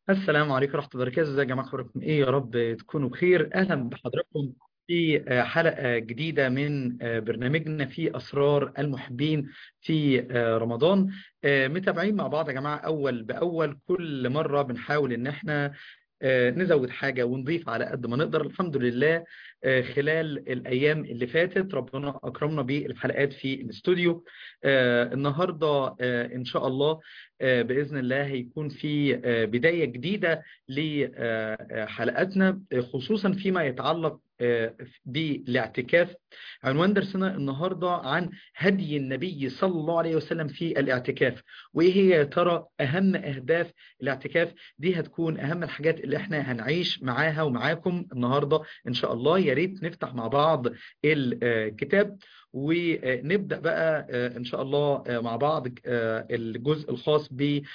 السلام عليكم ورحمة الله وبركاته ازيك يا جماعة اخباركم ايه يا رب تكونوا بخير اهلا بحضراتكم في آه، حلقة جديدة من آه، برنامجنا في اسرار المحبين في آه، رمضان آه، متابعين مع بعض يا جماعة اول باول كل مرة بنحاول ان احنا آه، نزود حاجة ونضيف على قد ما نقدر الحمد لله آه، خلال الأيام اللي فاتت ربنا أكرمنا بالحلقات في الاستوديو آه، النهاردة آه، إن شاء الله آه، بإذن الله هيكون في آه، بداية جديدة لحلقاتنا آه، خصوصا فيما يتعلق آه، بالاعتكاف عنوان درسنا النهاردة عن هدي النبي صلى الله عليه وسلم في الاعتكاف وإيه هي يا ترى أهم أهداف الاعتكاف دي هتكون أهم الحاجات اللي احنا هنعيش معاها ومعاكم النهاردة إن شاء الله يا ريت نفتح مع بعض الكتاب ونبدأ بقى آه، إن شاء الله آه، مع بعض آه، الجزء الخاص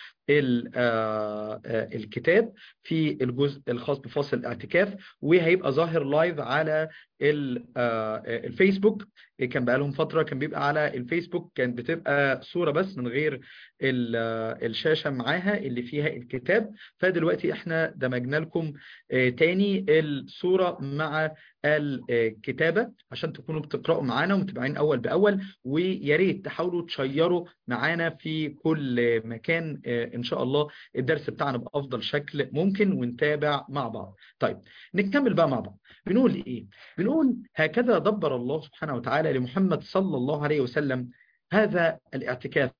بالكتاب في الجزء الخاص بفصل الاعتكاف وهيبقى ظاهر لايف على ال- آه، الفيسبوك كان بقى لهم فترة كان بيبقى على الفيسبوك كانت بتبقى صورة بس من غير ال- آه، الشاشة معاها اللي فيها الكتاب فدلوقتي احنا دمجنا لكم آه، تاني الصورة مع الكتابة عشان تكونوا بتقرأوا معانا ومتابعين أول بأول ويا ريت تحاولوا تشيروا معانا في كل مكان آه، إن شاء الله الدرس بتاعنا بأفضل شكل ممكن ونتابع مع بعض طيب نكمل بقى مع بعض بنقول إيه بنقول هكذا دبر الله سبحانه وتعالى لمحمد صلى الله عليه وسلم هذا الاعتكاف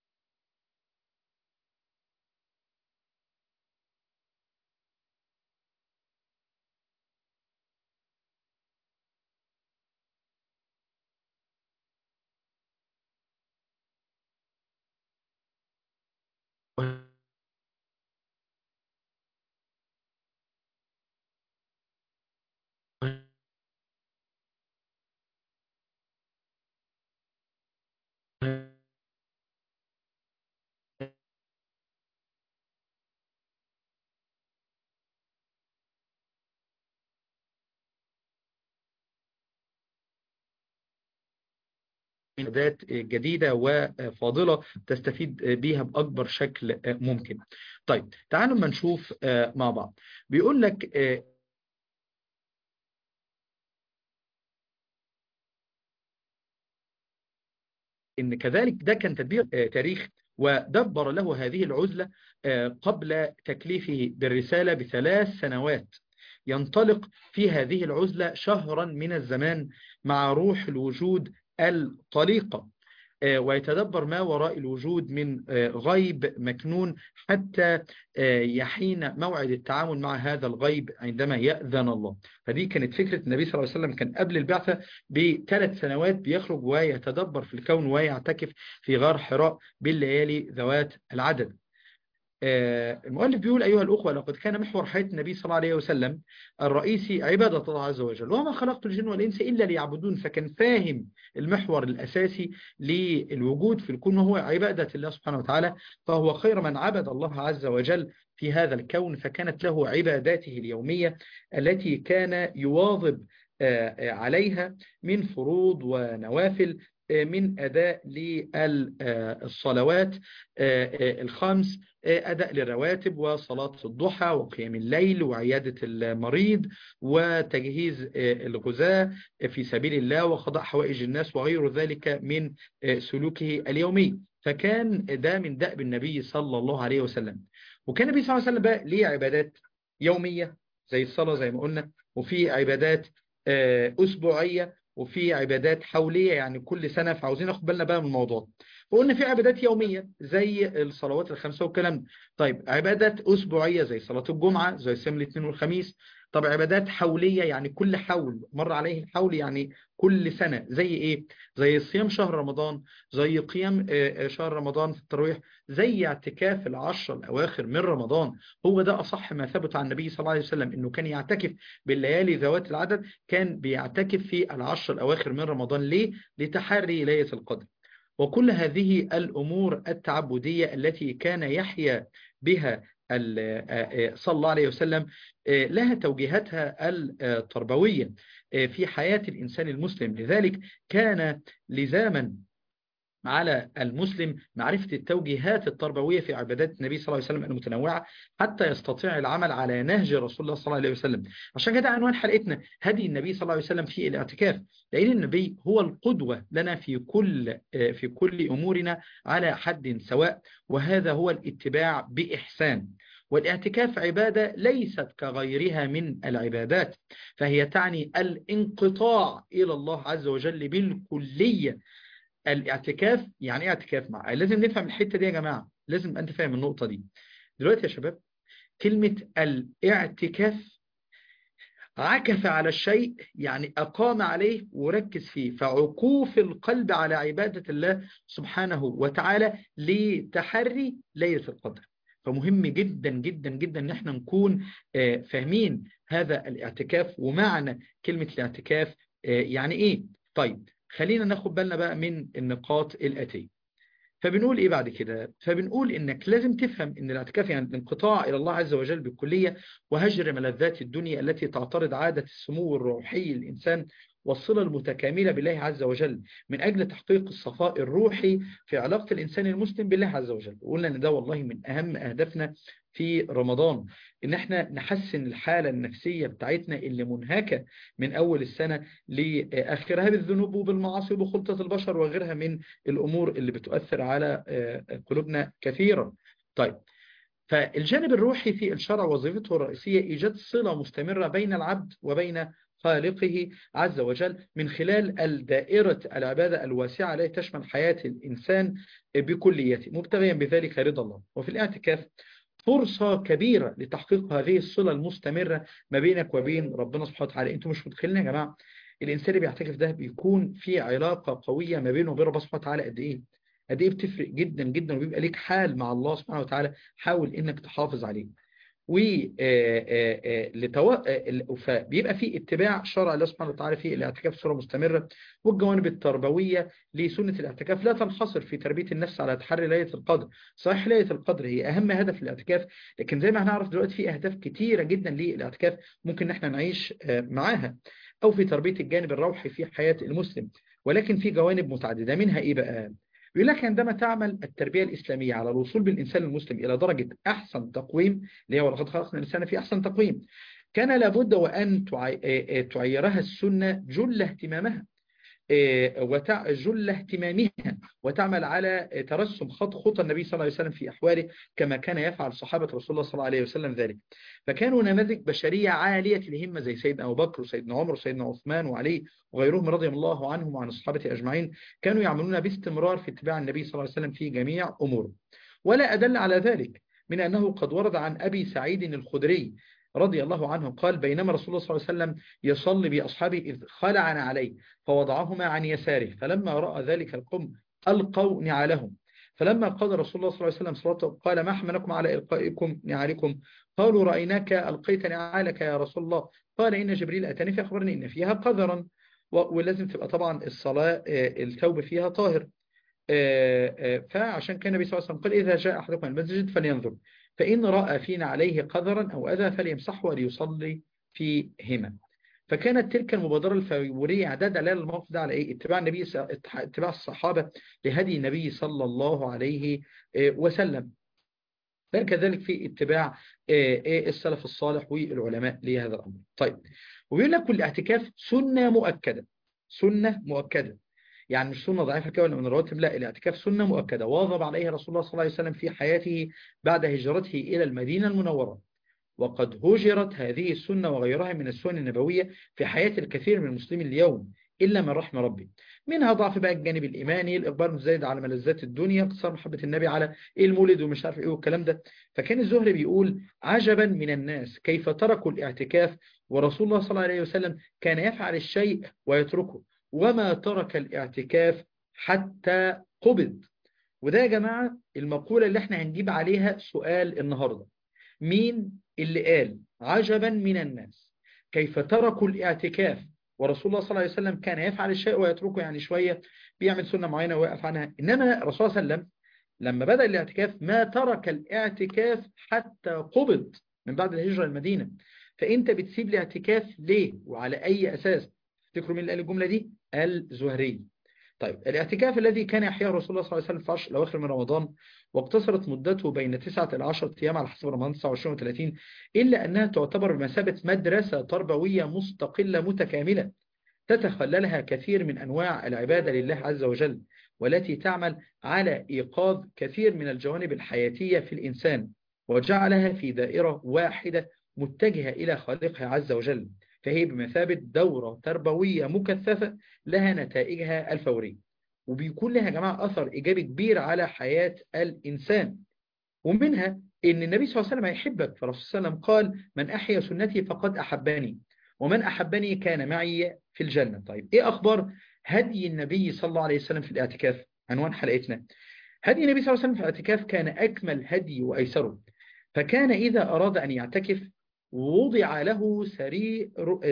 عادات جديدة وفاضلة تستفيد بيها بأكبر شكل ممكن طيب تعالوا ما نشوف مع بعض بيقول لك إن كذلك ده كان تدبير آه، تاريخ ودبر له هذه العزلة آه، قبل تكليفه بالرسالة بثلاث سنوات ينطلق في هذه العزلة شهرا من الزمان مع روح الوجود الطليقة آه، ويتدبر ما وراء الوجود من آه، غيب مكنون حتى آه، يحين موعد التعامل مع هذا الغيب عندما يأذن الله فدي كانت فكرة النبي صلى الله عليه وسلم كان قبل البعثة بثلاث سنوات بيخرج ويتدبر في الكون ويعتكف في غار حراء بالليالي ذوات العدد آه، المؤلف بيقول أيها الأخوة لقد كان محور حياة النبي صلى الله عليه وسلم الرئيسي عبادة الله عز وجل وما خلقت الجن والإنس إلا ليعبدون فكان فاهم المحور الأساسي للوجود في الكون وهو عبادة الله سبحانه وتعالى فهو خير من عبد الله عز وجل في هذا الكون فكانت له عباداته اليومية التي كان يواظب آه، آه، عليها من فروض ونوافل آه، من أداء للصلوات الخمس أداء للرواتب وصلاة الضحى وقيام الليل وعيادة المريض وتجهيز الغذاء في سبيل الله وقضاء حوائج الناس وغير ذلك من سلوكه اليومي فكان ده من دأب النبي صلى الله عليه وسلم وكان النبي صلى الله عليه وسلم بقى ليه عبادات يومية زي الصلاة زي ما قلنا وفي عبادات آه، أسبوعية وفي عبادات حولية يعني كل سنة فعاوزين ناخد بالنا بقى من الموضوع وقلنا في عبادات يومية زي الصلوات الخمسة والكلام ده طيب عبادات أسبوعية زي صلاة الجمعة زي صيام الاثنين والخميس طب عبادات حولية يعني كل حول مر عليه الحول يعني كل سنة زي إيه زي صيام شهر رمضان زي قيام آه، آه، شهر رمضان في التراويح زي اعتكاف العشر الأواخر من رمضان هو ده أصح ما ثبت عن النبي صلى الله عليه وسلم إنه كان يعتكف بالليالي ذوات العدد كان بيعتكف في العشر الأواخر من رمضان ليه؟ لتحري ليلة القدر وكل هذه الأمور التعبدية التي كان يحيا بها ال- صلى الله عليه وسلم لها توجيهاتها التربوية في حياة الإنسان المسلم لذلك كان لزاما على المسلم معرفة التوجيهات التربوية في عبادات النبي صلى الله عليه وسلم المتنوعة حتى يستطيع العمل على نهج رسول الله صلى الله عليه وسلم عشان كده عنوان حلقتنا هدي النبي صلى الله عليه وسلم في الاعتكاف لأن النبي هو القدوة لنا في كل في كل أمورنا على حد سواء وهذا هو الاتباع بإحسان والاعتكاف عبادة ليست كغيرها من العبادات فهي تعني الانقطاع إلى الله عز وجل بالكلية الاعتكاف يعني ايه اعتكاف مع لازم نفهم الحتة دي يا جماعة لازم أنت فاهم النقطة دي دلوقتي يا شباب كلمة الاعتكاف عكف على الشيء يعني أقام عليه وركز فيه فعكوف القلب على عبادة الله سبحانه وتعالى لتحري ليلة القدر فمهم جدا جدا جدا ان احنا نكون فاهمين هذا الاعتكاف ومعنى كلمة الاعتكاف يعني ايه طيب خلينا ناخد بالنا بقى من النقاط الاتيه فبنقول ايه بعد كده فبنقول انك لازم تفهم ان الاعتكاف يعني الانقطاع الى الله عز وجل بالكلية وهجر ملذات الدنيا التي تعترض عادة السمو الروحي للإنسان والصلة المتكاملة بالله عز وجل من أجل تحقيق الصفاء الروحي في علاقة الإنسان المسلم بالله عز وجل قلنا أن ده والله من أهم أهدافنا في رمضان ان احنا نحسن الحالة النفسية بتاعتنا اللي منهكة من اول السنة لاخرها بالذنوب وبالمعاصي وبخلطة البشر وغيرها من الامور اللي بتؤثر على قلوبنا كثيرا طيب فالجانب الروحي في الشرع وظيفته الرئيسية إيجاد صلة مستمرة بين العبد وبين خالقه عز وجل من خلال الدائرة العبادة الواسعة التي تشمل حياة الإنسان بكليته مبتغيا بذلك رضا الله وفي الاعتكاف فرصة كبيرة لتحقيق هذه الصلة المستمرة ما بينك وبين ربنا سبحانه وتعالى انتم مش متخيلين يا جماعة الإنسان اللي بيعتكف ده بيكون في علاقة قوية ما بينه وبين ربنا سبحانه وتعالى قد إيه قد إيه بتفرق جدا جدا وبيبقى ليك حال مع الله سبحانه وتعالى حاول إنك تحافظ عليه و فبيبقى في اتباع شرع الله سبحانه وتعالى في الاعتكاف بصوره مستمره والجوانب التربويه لسنه الاعتكاف لا تنحصر في تربيه النفس على تحري ليله القدر صحيح ليله القدر هي اهم هدف الاعتكاف لكن زي ما هنعرف دلوقتي في اهداف كتيره جدا للاعتكاف ممكن ان احنا نعيش معاها او في تربيه الجانب الروحي في حياه المسلم ولكن في جوانب متعدده منها ايه بقى يقول لك عندما تعمل التربية الإسلامية على الوصول بالإنسان المسلم إلى درجة أحسن تقويم اللي هو لقد خلقنا الإنسان في أحسن تقويم كان لابد وأن تعيرها السنة جل اهتمامها وجل اهتمامها وتعمل على ترسم خط خطى النبي صلى الله عليه وسلم في أحواله كما كان يفعل صحابة رسول الله صلى الله عليه وسلم ذلك فكانوا نماذج بشرية عالية الهمة زي سيدنا أبو بكر وسيدنا عمر وسيدنا عثمان وعلي وغيرهم رضي الله عنهم وعن الصحابة أجمعين كانوا يعملون باستمرار في اتباع النبي صلى الله عليه وسلم في جميع أموره ولا أدل على ذلك من أنه قد ورد عن أبي سعيد الخدري رضي الله عنه قال بينما رسول الله صلى الله عليه وسلم يصلي بأصحابه إذ خلعنا عليه فوضعهما عن يساره فلما رأى ذلك القوم ألقوا نعالهم فلما قال رسول الله صلى الله عليه وسلم صلاته قال ما حملكم على إلقائكم نعالكم قالوا رأيناك ألقيت نعالك يا رسول الله قال إن جبريل أتاني فأخبرني إن فيها قذرا ولازم تبقى طبعا الصلاة الثوب فيها طاهر فعشان كان النبي صلى الله عليه وسلم قال إذا جاء أحدكم المسجد فلينظر فإن رأى فينا عليه قذرا أو أذى فليمسحه وليصلي فيهما فكانت تلك المبادرة الفورية عدد دلالة الموقف ده على إيه؟ اتباع النبي اتباع الصحابة لهدي النبي صلى الله عليه وسلم كذلك في اتباع السلف الصالح والعلماء لهذا الأمر طيب وبيقول لك الاعتكاف سنة مؤكدة سنة مؤكدة يعني مش سنة ضعيفة كده ولا من الرواتب لا الاعتكاف سنة مؤكدة واظب عليه رسول الله صلى الله عليه وسلم في حياته بعد هجرته إلى المدينة المنورة وقد هجرت هذه السنة وغيرها من السنن النبوية في حياة الكثير من المسلمين اليوم إلا من رحم ربي منها ضعف بقى الجانب الإيماني الإقبال مزايد على ملذات الدنيا اقتصار محبة النبي على المولد ومش عارف إيه والكلام ده فكان الزهري بيقول عجبا من الناس كيف تركوا الاعتكاف ورسول الله صلى الله عليه وسلم كان يفعل الشيء ويتركه وما ترك الاعتكاف حتى قبض وده يا جماعة المقولة اللي احنا هنجيب عليها سؤال النهاردة مين اللي قال عجبا من الناس كيف تركوا الاعتكاف ورسول الله صلى الله عليه وسلم كان يفعل الشيء ويتركه يعني شوية بيعمل سنة معينة ويقف عنها إنما الرسول صلى الله عليه وسلم لما بدأ الاعتكاف ما ترك الاعتكاف حتى قبض من بعد الهجرة المدينة فأنت بتسيب الاعتكاف ليه وعلى أي أساس تفتكروا مين اللي قال الجملة دي الزهري طيب الاعتكاف الذي كان يحياه رسول الله صلى الله عليه وسلم في عشر الأواخر من رمضان واقتصرت مدته بين تسعة إلى عشرة أيام على حسب رمضان 29 و 30 إلا أنها تعتبر بمثابة مدرسة تربوية مستقلة متكاملة تتخللها كثير من أنواع العبادة لله عز وجل والتي تعمل على إيقاظ كثير من الجوانب الحياتية في الإنسان وجعلها في دائرة واحدة متجهة إلى خالقها عز وجل فهي بمثابة دورة تربوية مكثفة لها نتائجها الفورية وبيكون لها يا جماعة أثر إيجابي كبير على حياة الإنسان ومنها إن النبي صلى الله عليه وسلم يحبك فرسول صلى الله عليه وسلم قال من أحيا سنتي فقد أحبني ومن أحبني كان معي في الجنة طيب إيه أخبار هدي النبي صلى الله عليه وسلم في الاعتكاف عنوان حلقتنا هدي النبي صلى الله عليه وسلم في الاعتكاف كان أكمل هدي وأيسره فكان إذا أراد أن يعتكف وضع له سرير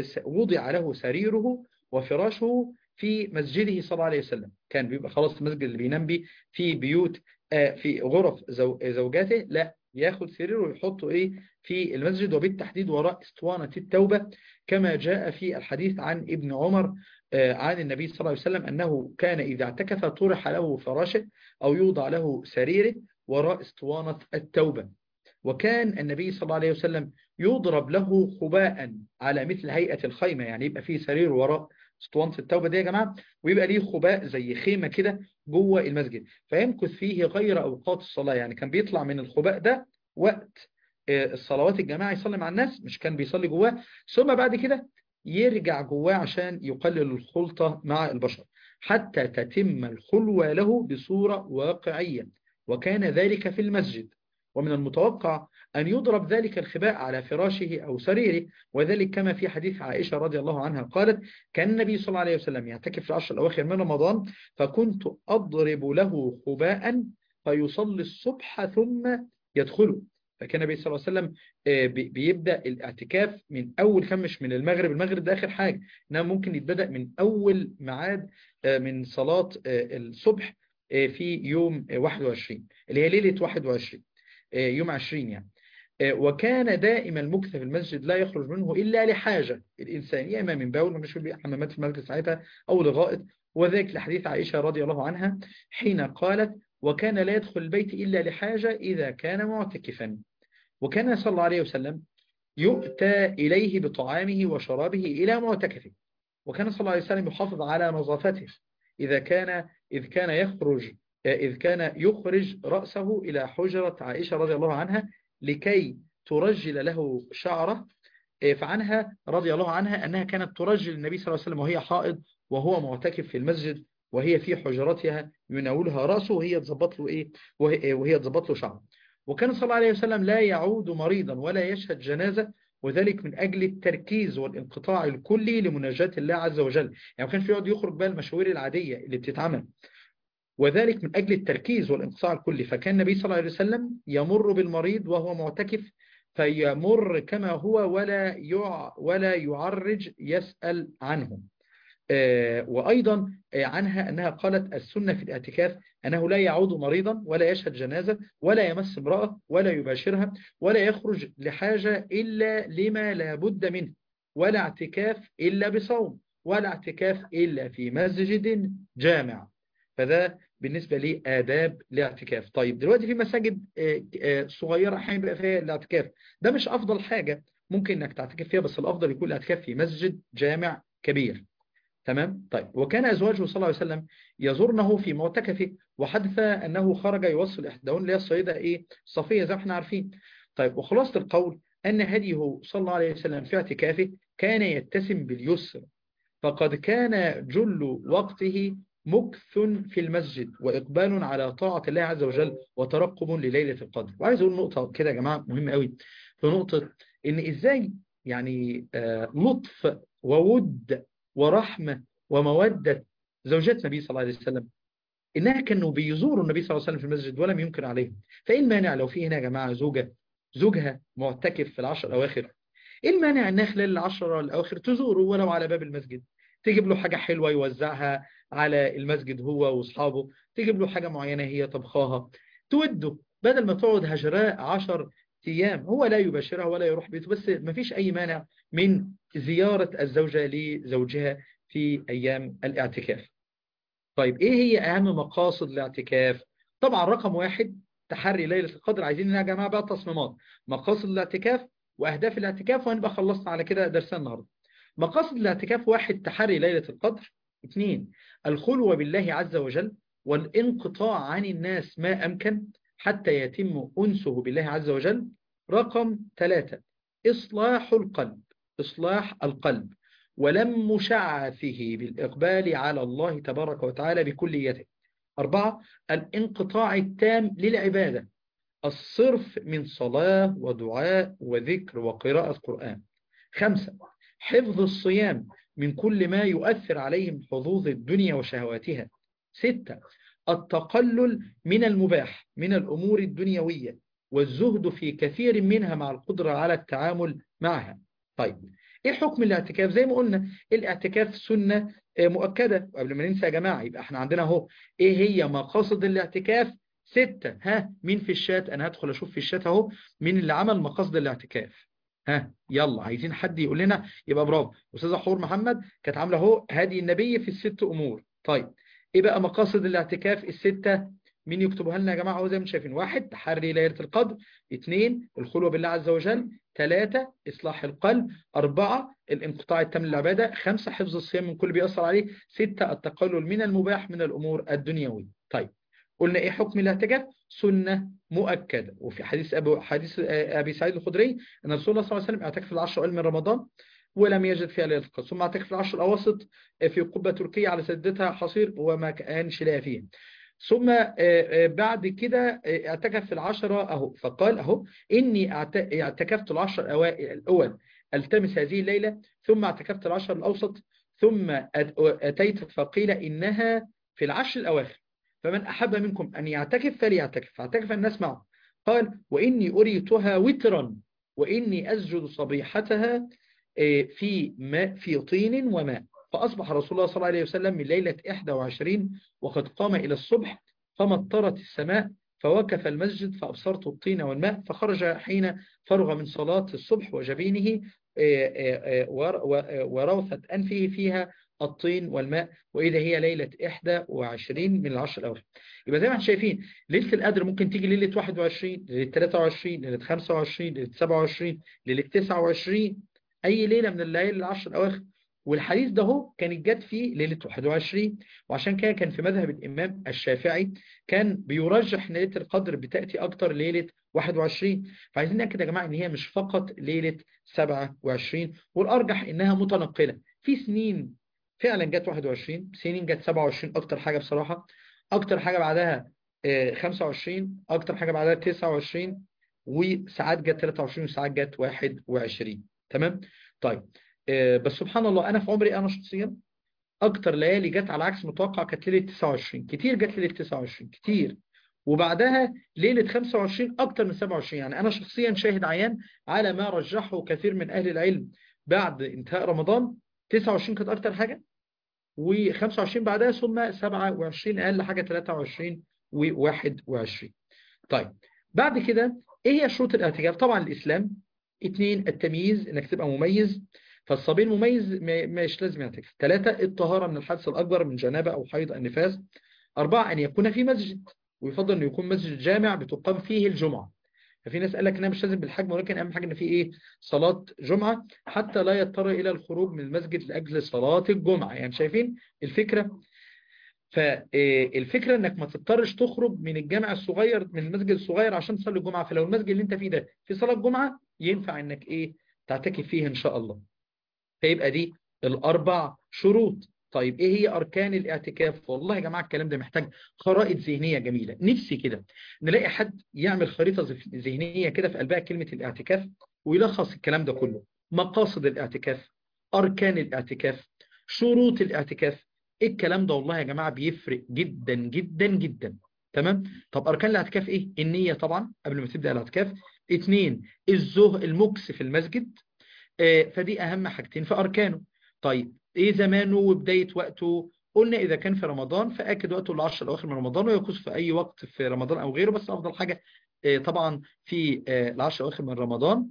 وضع له سريره وفراشه في مسجده صلى الله عليه وسلم كان بيبقى خلاص المسجد اللي بينام بيه في بيوت في غرف زوجاته لا ياخد سريره ويحطه ايه في المسجد وبالتحديد وراء اسطوانة التوبة كما جاء في الحديث عن ابن عمر عن النبي صلى الله عليه وسلم أنه كان إذا اعتكف طرح له فراشه أو يوضع له سريره وراء اسطوانة التوبة وكان النبي صلى الله عليه وسلم يضرب له خباء على مثل هيئة الخيمة يعني يبقى فيه سرير وراء اسطوانة التوبة دي يا جماعة ويبقى ليه خباء زي خيمة كده جوه المسجد فيمكث فيه غير أوقات الصلاة يعني كان بيطلع من الخباء ده وقت الصلوات الجماعة يصلي مع الناس مش كان بيصلي جواه ثم بعد كده يرجع جواه عشان يقلل الخلطة مع البشر حتى تتم الخلوة له بصورة واقعية وكان ذلك في المسجد ومن المتوقع أن يضرب ذلك الخباء على فراشه أو سريره وذلك كما في حديث عائشة رضي الله عنها قالت كان النبي صلى الله عليه وسلم يعتكف في العشر الأواخر من رمضان فكنت أضرب له خباء فيصلي الصبح ثم يدخله فكان النبي صلى الله عليه وسلم بيبدأ الاعتكاف من أول كم مش من المغرب المغرب ده آخر حاجة إنما ممكن يتبدأ من أول ميعاد من صلاة الصبح في يوم 21 اللي هي ليلة 21 يوم 20 يعني وكان دائما المكث في المسجد لا يخرج منه إلا لحاجة الإنسان يا إما من باول ما مش حمامات في المسجد ساعتها أو لغائط وذلك لحديث عائشة رضي الله عنها حين قالت وكان لا يدخل البيت إلا لحاجة إذا كان معتكفا وكان صلى الله عليه وسلم يؤتى إليه بطعامه وشرابه إلى معتكفه وكان صلى الله عليه وسلم يحافظ على نظافته إذا كان إذ كان يخرج إذ كان يخرج رأسه إلى حجرة عائشة رضي الله عنها لكي ترجل له شعره فعنها رضي الله عنها أنها كانت ترجل النبي صلى الله عليه وسلم وهي حائض وهو معتكف في المسجد وهي في حجرتها يناولها رأسه وهي تظبط له إيه وهي تظبط له شعره وكان صلى الله عليه وسلم لا يعود مريضا ولا يشهد جنازة وذلك من أجل التركيز والانقطاع الكلي لمناجاة الله عز وجل يعني كان في يقعد يخرج بقى المشاوير العادية اللي بتتعمل وذلك من أجل التركيز والانقطاع الكلي فكان النبي صلى الله عليه وسلم يمر بالمريض وهو معتكف فيمر كما هو ولا يع ولا يعرج يسأل عنه وأيضا عنها أنها قالت السنة في الاعتكاف أنه لا يعود مريضا ولا يشهد جنازة ولا يمس امرأة ولا يباشرها ولا يخرج لحاجة إلا لما لا بد منه ولا اعتكاف إلا بصوم ولا اعتكاف إلا في مسجد جامع فده بالنسبة لي آداب الاعتكاف طيب دلوقتي في مساجد صغيرة حين بقى فيها الاعتكاف ده مش أفضل حاجة ممكن أنك تعتكف فيها بس الأفضل يكون الاعتكاف في مسجد جامع كبير تمام طيب وكان أزواجه صلى الله عليه وسلم يزورنه في معتكفه وحدث أنه خرج يوصل إحداهن اللي هي الصيدة إيه صفية زي ما احنا عارفين طيب وخلاصة القول أن هديه صلى الله عليه وسلم في اعتكافه كان يتسم باليسر فقد كان جل وقته مكث في المسجد وإقبال على طاعة الله عز وجل وترقب لليلة القدر وعايز أقول نقطة كده يا جماعة مهمة قوي في نقطة إن إزاي يعني آه لطف وود ورحمة ومودة زوجات النبي صلى الله عليه وسلم إنها كانوا بيزوروا النبي صلى الله عليه وسلم في المسجد ولم ينكر عليهم فإيه المانع لو في هنا يا جماعة زوجة زوجها معتكف في العشر الأواخر إيه المانع إنها خلال العشر الأواخر تزوره ولو على باب المسجد تجيب له حاجة حلوة يوزعها على المسجد هو وأصحابه تجيب له حاجة معينة هي طبخاها توده بدل ما تقعد هجراء عشر أيام هو لا يباشرها ولا يروح بيته بس ما فيش أي مانع من زيارة الزوجة لزوجها في أيام الاعتكاف طيب ايه هي اهم مقاصد الاعتكاف طبعا رقم واحد تحري ليلة القدر عايزين يا جماعة بقى تصميمات مقاصد الاعتكاف واهداف الاعتكاف وهنبقى خلصنا على كده درسنا النهارده مقاصد الاعتكاف واحد تحري ليلة القدر اثنين الخلوة بالله عز وجل والانقطاع عن الناس ما أمكن حتى يتم أنسه بالله عز وجل رقم ثلاثة إصلاح القلب إصلاح القلب ولم مشعثه بالإقبال على الله تبارك وتعالى بكليته أربعة الانقطاع التام للعبادة الصرف من صلاة ودعاء وذكر وقراءة قرآن خمسة حفظ الصيام من كل ما يؤثر عليهم حظوظ الدنيا وشهواتها ستة التقلل من المباح من الأمور الدنيوية والزهد في كثير منها مع القدرة على التعامل معها طيب ايه حكم الاعتكاف زي ما قلنا الاعتكاف سنة مؤكدة وقبل ما ننسى يا جماعة يبقى احنا عندنا اهو ايه هي مقاصد الاعتكاف ستة ها مين في الشات انا هدخل اشوف في الشات اهو مين اللي عمل مقاصد الاعتكاف ها يلا عايزين حد يقول لنا يبقى برافو استاذه حور محمد كانت عامله اهو هدي النبي في الست امور طيب ايه بقى مقاصد الاعتكاف السته مين يكتبها لنا يا جماعه اهو زي ما شايفين واحد تحري ليله القدر اثنين الخلوه بالله عز وجل ثلاثة إصلاح القلب أربعة الانقطاع التام للعبادة خمسة حفظ الصيام من كل بيأثر عليه ستة التقلل من المباح من الأمور الدنيوية طيب قلنا إيه حكم الاعتكاف سنة مؤكدة وفي حديث أبو حديث أبي سعيد الخدري أن رسول الله صلى الله عليه وسلم اعتكف العشر أوائل من رمضان ولم يجد فيها ليلة القدر ثم اعتكف العشر الأواسط في قبة تركية على سدتها حصير وما كانش لاقي فيها ثم بعد كده اعتكف في العشرة أهو فقال أهو إني اعتكفت العشر الأول التمس هذه الليلة ثم اعتكفت العشر الأوسط ثم أتيت فقيل إنها في العشر الأواخر فمن أحب منكم أن يعتكف فليعتكف فاعتكف الناس معه قال وإني أريتها وترا وإني أسجد صبيحتها في ماء في طين وماء فأصبح رسول الله صلى الله عليه وسلم من ليلة 21 وقد قام إلى الصبح فمطرت السماء فوقف المسجد فأبصرت الطين والماء فخرج حين فرغ من صلاة الصبح وجبينه وروثة أنفه فيها الطين والماء وإذا هي ليلة 21 من العشر الأواخر يبقى زي ما احنا شايفين ليلة القدر ممكن تيجي ليلة 21 ليلة 23 ليلة 25 ليلة 27 ليلة 29 أي ليلة من الليالي العشر الأواخر والحديث ده هو كانت جت فيه ليلة 21 وعشان كده كان في مذهب الإمام الشافعي كان بيرجح ان ليلة القدر بتأتي أكتر ليلة 21 فعايزين نأكد يا جماعة إن هي مش فقط ليلة 27 والأرجح إنها متنقلة في سنين فعلا جت 21 سنين جت 27 أكتر حاجة بصراحة أكتر حاجة بعدها 25 أكتر حاجة بعدها 29 وساعات جت 23 وساعات جت 21 تمام طيب بس سبحان الله أنا في عمري أنا شخصيا أكتر ليالي جت على عكس متوقع كانت ليلة 29 كتير جت ليلة 29 كتير وبعدها ليلة 25 أكتر من 27 يعني أنا شخصيا شاهد عيان على ما رجحه كثير من أهل العلم بعد انتهاء رمضان 29 كانت أكتر حاجة و25 بعدها ثم 27 أقل حاجة 23 و21 طيب بعد كده إيه هي شروط الاعتكاف طبعا الإسلام اثنين التمييز إنك تبقى مميز فالصبي المميز مش لازم يعتكف ثلاثة الطهارة من الحدث الأكبر من جنابة أو حيض النفاس أربعة أن يكون في مسجد ويفضل أن يكون مسجد جامع بتقام فيه الجمعة ففي ناس قال لك انها مش لازم بالحجم ولكن اهم حاجه ان في ايه صلاه جمعه حتى لا يضطر الى الخروج من المسجد لاجل صلاه الجمعه يعني شايفين الفكره فالفكره انك ما تضطرش تخرج من الجامع الصغير من المسجد الصغير عشان تصلي الجمعه فلو المسجد اللي انت فيه ده في صلاه الجمعه ينفع انك ايه تعتكف فيه ان شاء الله فيبقى دي الاربع شروط طيب ايه هي اركان الاعتكاف والله يا جماعه الكلام ده محتاج خرائط ذهنيه جميله نفسي كده نلاقي حد يعمل خريطه ذهنيه كده في قلبها كلمه الاعتكاف ويلخص الكلام ده كله مقاصد الاعتكاف اركان الاعتكاف شروط الاعتكاف ايه الكلام ده والله يا جماعه بيفرق جدا جدا جدا تمام طب اركان الاعتكاف ايه النيه طبعا قبل ما تبدا الاعتكاف اثنين الزه المكس في المسجد آه فدي اهم حاجتين في اركانه طيب ايه زمانه وبداية وقته قلنا اذا كان في رمضان فاكد وقته العشر الاواخر من رمضان ويجوز في اي وقت في رمضان او غيره بس افضل حاجة طبعا في العشر اواخر من رمضان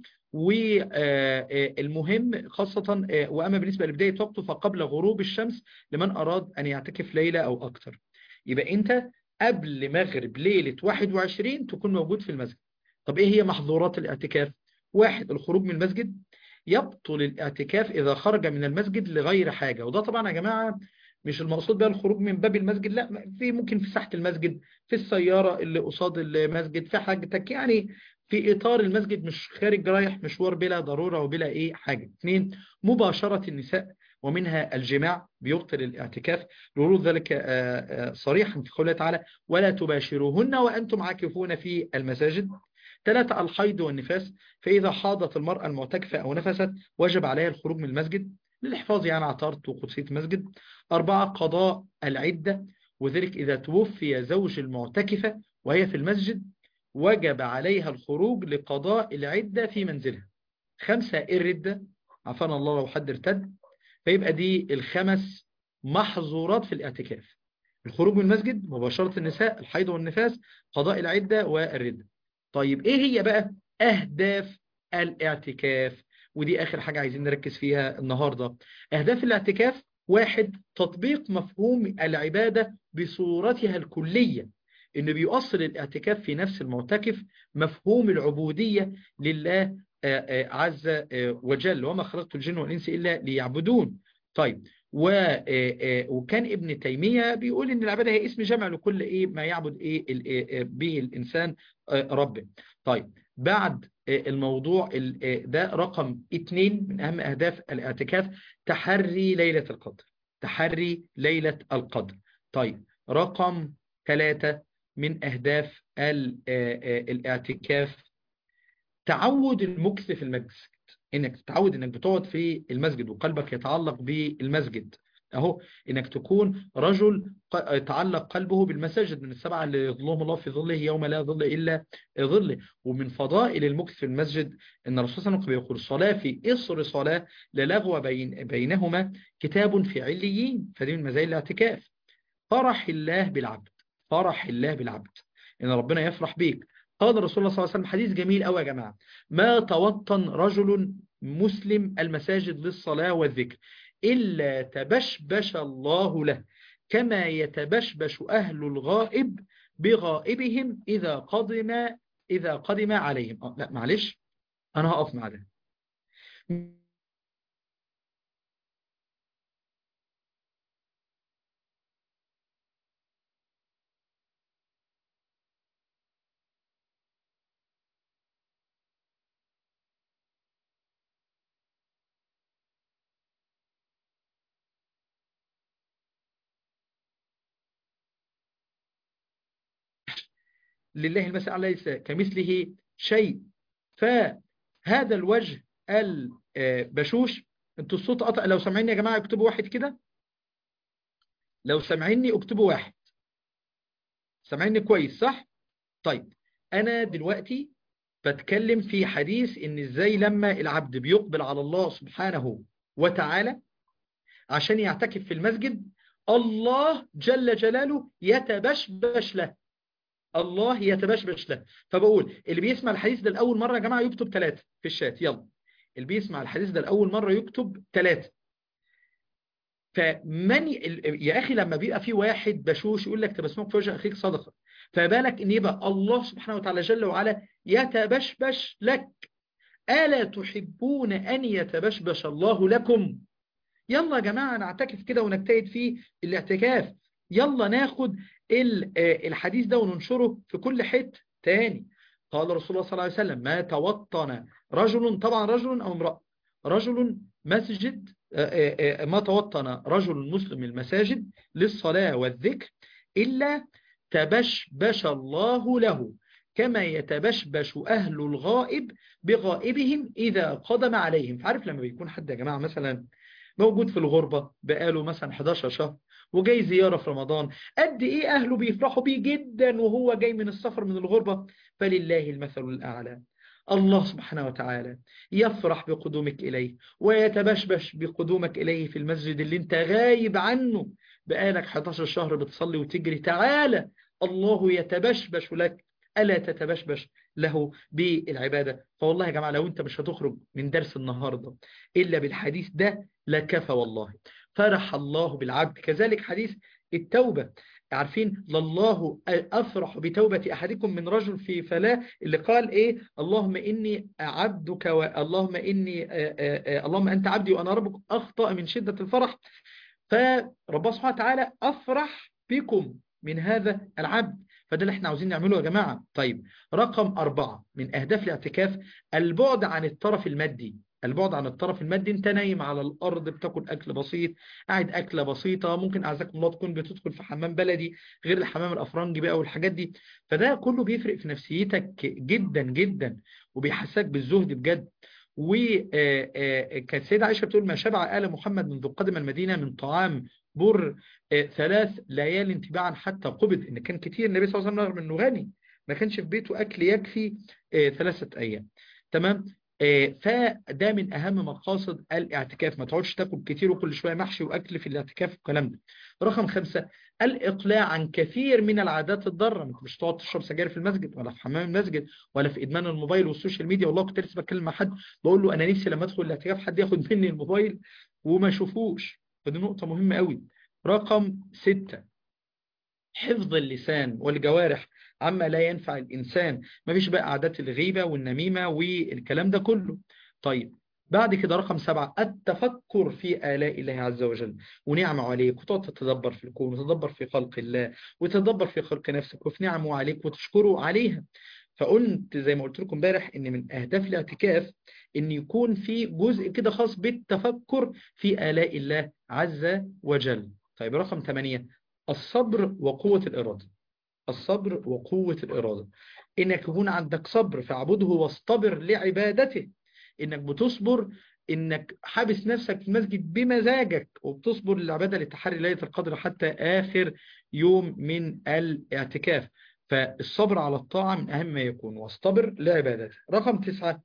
والمهم خاصة وأما بالنسبة لبداية وقته فقبل غروب الشمس لمن أراد أن يعتكف ليلة أو أكثر يبقى أنت قبل مغرب ليلة 21 تكون موجود في المسجد طب إيه هي محظورات الاعتكاف واحد الخروج من المسجد يبطل الاعتكاف إذا خرج من المسجد لغير حاجة وده طبعا يا جماعة مش المقصود بقى الخروج من باب المسجد لا في ممكن في ساحة المسجد في السيارة اللي قصاد المسجد في حاجتك يعني في إطار المسجد مش خارج رايح مشوار بلا ضرورة وبلا إيه حاجة اثنين مباشرة النساء ومنها الجماع بيبطل الاعتكاف لورود ذلك صريحا في قوله تعالى ولا تباشروهن وأنتم عاكفون في المساجد ثلاثة الحيض والنفاس فإذا حاضت المرأة المعتكفة أو نفست وجب عليها الخروج من المسجد للحفاظ يعني على طهارة وقدسية المسجد أربعة قضاء العدة وذلك إذا توفي زوج المعتكفة وهي في المسجد وجب عليها الخروج لقضاء العدة في منزلها خمسة الردة عفانا الله لو حد ارتد فيبقى دي الخمس محظورات في الاعتكاف الخروج من المسجد مباشرة النساء الحيض والنفاس قضاء العدة والردة طيب ايه هي بقى اهداف الاعتكاف ودي اخر حاجة عايزين نركز فيها النهاردة اهداف الاعتكاف واحد تطبيق مفهوم العبادة بصورتها الكلية إنه بيؤصل الاعتكاف في نفس المعتكف مفهوم العبودية لله عز وجل وما خلقت الجن والإنس إلا ليعبدون طيب وكان ابن تيمية بيقول إن العبادة هي اسم جمع لكل إيه ما يعبد إيه به الإنسان ربه طيب بعد الموضوع ده رقم اثنين من أهم أهداف الاعتكاف تحري ليلة القدر تحري ليلة القدر طيب رقم ثلاثة من أهداف الاعتكاف تعود المكث في المسجد انك تتعود انك بتقعد في المسجد وقلبك يتعلق بالمسجد اهو انك تكون رجل تعلق قلبه بالمساجد من السبعة اللي يظلهم الله في ظله يوم لا ظل الا ظله ومن فضائل المكث في المسجد ان الرسول صلى الله عليه وسلم يقول صلاة في إصر صلاة لا لغو بين بينهما كتاب في عليين فدي من مزايا الاعتكاف فرح الله بالعبد فرح الله بالعبد ان ربنا يفرح بيك قال رسول الله صلى الله عليه وسلم حديث جميل قوي يا جماعة ما توطن رجل مسلم المساجد للصلاة والذكر إلا تبشبش الله له كما يتبشبش أهل الغائب بغائبهم إذا قدم إذا قدم عليهم أه لا معلش أنا هقف مع ده لله المساء ليس كمثله شيء فهذا الوجه البشوش انتوا الصوت قطع لو سامعيني يا جماعة اكتبوا واحد كده لو سامعيني اكتبوا واحد سامعيني كويس صح طيب انا دلوقتي بتكلم في حديث ان ازاي لما العبد بيقبل على الله سبحانه وتعالى عشان يعتكف في المسجد الله جل جلاله يتبشبش له الله يتبشبش له فبقول اللي بيسمع الحديث ده لأول مرة يا جماعة يكتب ثلاثة في الشات يلا اللي بيسمع الحديث ده لأول مرة يكتب ثلاثة فمن يا أخي لما بيبقى في واحد بشوش يقول لك تبسمك في وجه أخيك صدقة فبالك إن يبقى الله سبحانه وتعالى جل وعلا يتبشبش لك ألا تحبون أن يتبشبش الله لكم يلا يا جماعة نعتكف كده ونجتهد في الاعتكاف يلا ناخد الحديث ده وننشره في كل حته تاني قال رسول الله صلى الله عليه وسلم ما توطن رجل طبعا رجل أو امرأة رجل مسجد ما توطن رجل مسلم المساجد للصلاة والذكر إلا تبشبش الله له كما يتبشبش أهل الغائب بغائبهم إذا قدم عليهم عارف لما بيكون حد يا جماعة مثلا موجود في الغربة بقاله مثلا 11 شهر وجاي زيارة في رمضان قد ايه اهله بيفرحوا بيه جدا وهو جاي من السفر من الغربة فلله المثل الاعلى الله سبحانه وتعالى يفرح بقدومك إليه ويتبشبش بقدومك إليه في المسجد اللي انت غايب عنه بقالك 11 شهر بتصلي وتجري تعالى الله يتبشبش لك ألا تتبشبش له بالعبادة فوالله يا جماعة لو أنت مش هتخرج من درس النهاردة إلا بالحديث ده لكفى والله فرح الله بالعبد كذلك حديث التوبة عارفين لله أفرح بتوبة أحدكم من رجل في فلاة اللي قال إيه اللهم إني عبدك اللهم إني آآ آآ اللهم أنت عبدي وأنا ربك أخطأ من شدة الفرح فربنا سبحانه وتعالى أفرح بكم من هذا العبد فده اللي احنا عاوزين نعمله يا جماعة طيب رقم أربعة من أهداف الاعتكاف البعد عن الطرف المادي البعد عن الطرف المادي انت نايم على الارض بتاكل اكل بسيط قاعد اكله بسيطه ممكن اعزكم الله تكون بتدخل في حمام بلدي غير الحمام الافرنجي بقى والحاجات دي فده كله بيفرق في نفسيتك جدا جدا وبيحسسك بالزهد بجد وكانت سيدة عائشة بتقول ما شبع آل محمد منذ قدم المدينة من طعام بر ثلاث ليال تباعا حتى قبض ان كان كتير النبي صلى الله عليه وسلم رغم انه غني ما كانش في بيته اكل يكفي ثلاثة ايام تمام فده من اهم مقاصد الاعتكاف ما تقعدش تاكل كتير وكل شويه محشي واكل في الاعتكاف والكلام ده رقم خمسة الاقلاع عن كثير من العادات الضاره انت مش تقعد تشرب سجاير في المسجد ولا في حمام المسجد ولا في ادمان الموبايل والسوشيال ميديا والله كنت لسه بتكلم مع حد بقول له انا نفسي لما ادخل الاعتكاف حد ياخد مني الموبايل وما اشوفوش فدي نقطه مهمه قوي رقم ستة حفظ اللسان والجوارح عما لا ينفع الإنسان ما فيش بقى عادات الغيبة والنميمة والكلام ده كله طيب بعد كده رقم سبعة التفكر في آلاء الله عز وجل ونعمه عليك وتقعد تتدبر في الكون وتتدبر في خلق الله وتتدبر في خلق نفسك وفي نعمه عليك وتشكره عليها فقلت زي ما قلت لكم امبارح ان من اهداف الاعتكاف ان يكون في جزء كده خاص بالتفكر في آلاء الله عز وجل طيب رقم 8 الصبر وقوة الإرادة الصبر وقوة الإرادة إنك يكون عندك صبر فاعبده واصطبر لعبادته إنك بتصبر إنك حابس نفسك في المسجد بمزاجك وبتصبر للعبادة لتحري ليلة القدر حتى آخر يوم من الاعتكاف فالصبر على الطاعة من أهم ما يكون واصطبر لعبادته رقم تسعة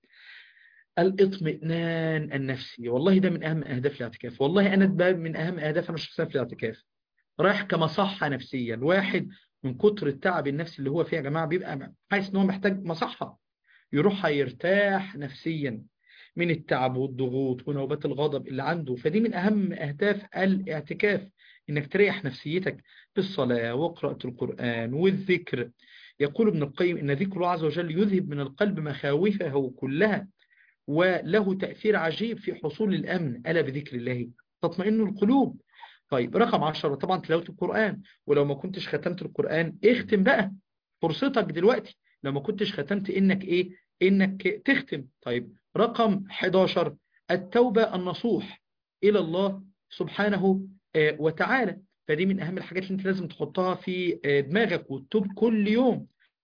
الاطمئنان النفسي والله ده من أهم أهداف الاعتكاف والله أنا ده من أهم أهداف أنا الشخصية في الاعتكاف رايح كمصحة نفسيا واحد من كتر التعب النفسي اللي هو فيه يا جماعة بيبقى حاسس ان هو محتاج مصحة يروح يرتاح نفسيا من التعب والضغوط ونوبات الغضب اللي عنده فدي من أهم أهداف الاعتكاف إنك تريح نفسيتك بالصلاة وقراءة القرآن والذكر يقول ابن القيم إن ذكر الله عز وجل يذهب من القلب مخاوفه كلها وله تأثير عجيب في حصول الأمن ألا بذكر الله تطمئن القلوب طيب رقم عشرة طبعا تلاوة القرآن ولو ما كنتش ختمت القرآن اختم بقى فرصتك دلوقتي لو ما كنتش ختمت انك ايه انك تختم طيب رقم 11 التوبة النصوح الى الله سبحانه وتعالى فدي من اهم الحاجات اللي انت لازم تحطها في دماغك وتتوب كل يوم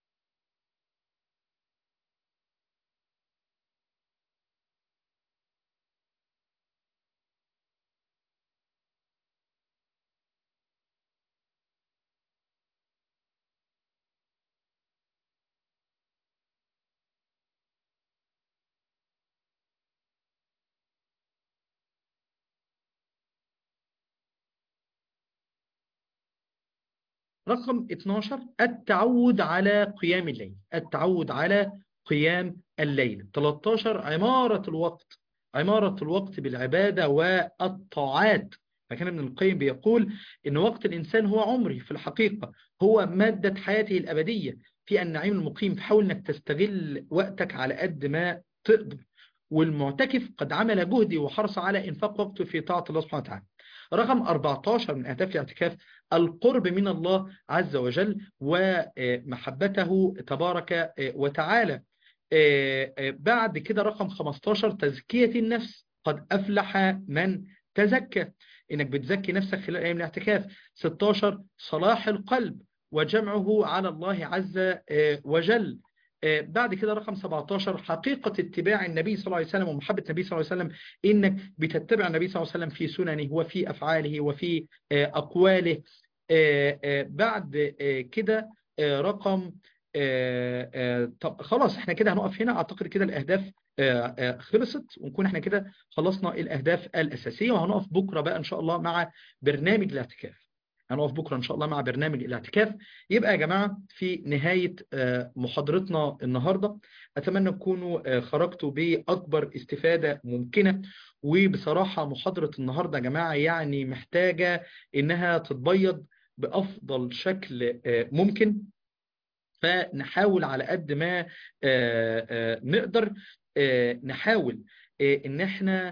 رقم 12 التعود على قيام الليل التعود على قيام الليل 13 عمارة الوقت عمارة الوقت بالعبادة والطاعات فكان ابن القيم بيقول إن وقت الإنسان هو عمره في الحقيقة هو مادة حياته الأبدية في النعيم المقيم فحاول أنك تستغل وقتك على قد ما تقدر والمعتكف قد عمل جهدي وحرص على إنفاق وقته في طاعة الله سبحانه وتعالى رقم 14 من أهداف الاعتكاف القرب من الله عز وجل ومحبته تبارك وتعالى بعد كده رقم 15 تزكية النفس قد أفلح من تزكى إنك بتزكي نفسك خلال أيام الاعتكاف 16 صلاح القلب وجمعه على الله عز وجل بعد كده رقم 17 حقيقة اتباع النبي صلى الله عليه وسلم ومحبة النبي صلى الله عليه وسلم إنك بتتبع النبي صلى الله عليه وسلم في سننه وفي أفعاله وفي أقواله بعد كده رقم طب خلاص احنا كده هنقف هنا اعتقد كده الاهداف خلصت ونكون احنا كده خلصنا الاهداف الاساسيه وهنقف بكره بقى ان شاء الله مع برنامج الاعتكاف هنقف بكرة إن شاء الله مع برنامج الاعتكاف يبقى يا جماعة في نهاية محاضرتنا النهاردة أتمنى تكونوا خرجتوا بأكبر استفادة ممكنة وبصراحة محاضرة النهاردة يا جماعة يعني محتاجة إنها تتبيض بأفضل شكل ممكن فنحاول على قد ما نقدر نحاول ان احنا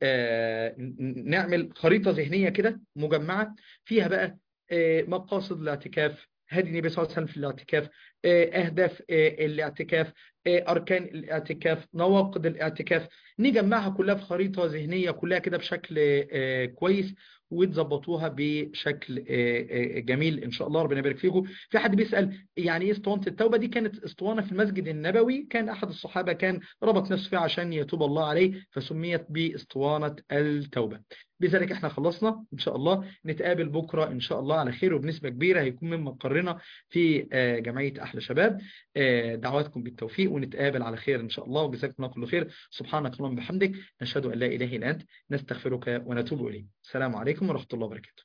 نعمل خريطة ذهنية كده مجمعة فيها بقى مقاصد الاعتكاف هدي النبي صلى الله عليه وسلم في الاعتكاف أهداف الاعتكاف أركان الاعتكاف نواقض الاعتكاف نجمعها كلها في خريطة ذهنية كلها كده بشكل كويس وتظبطوها بشكل جميل ان شاء الله ربنا يبارك فيكم في حد بيسال يعني ايه اسطوانه التوبه دي كانت اسطوانه في المسجد النبوي كان احد الصحابه كان ربط نفسه فيها عشان يتوب الله عليه فسميت باسطوانه التوبه بذلك احنا خلصنا ان شاء الله نتقابل بكره ان شاء الله على خير وبنسبه كبيره هيكون من مقرنا في جمعيه احلى شباب دعواتكم بالتوفيق ونتقابل على خير ان شاء الله وجزاكم الله كل خير سبحانك اللهم وبحمدك نشهد ان لا اله الا انت نستغفرك ونتوب اليك السلام عليكم ورحمه الله وبركاته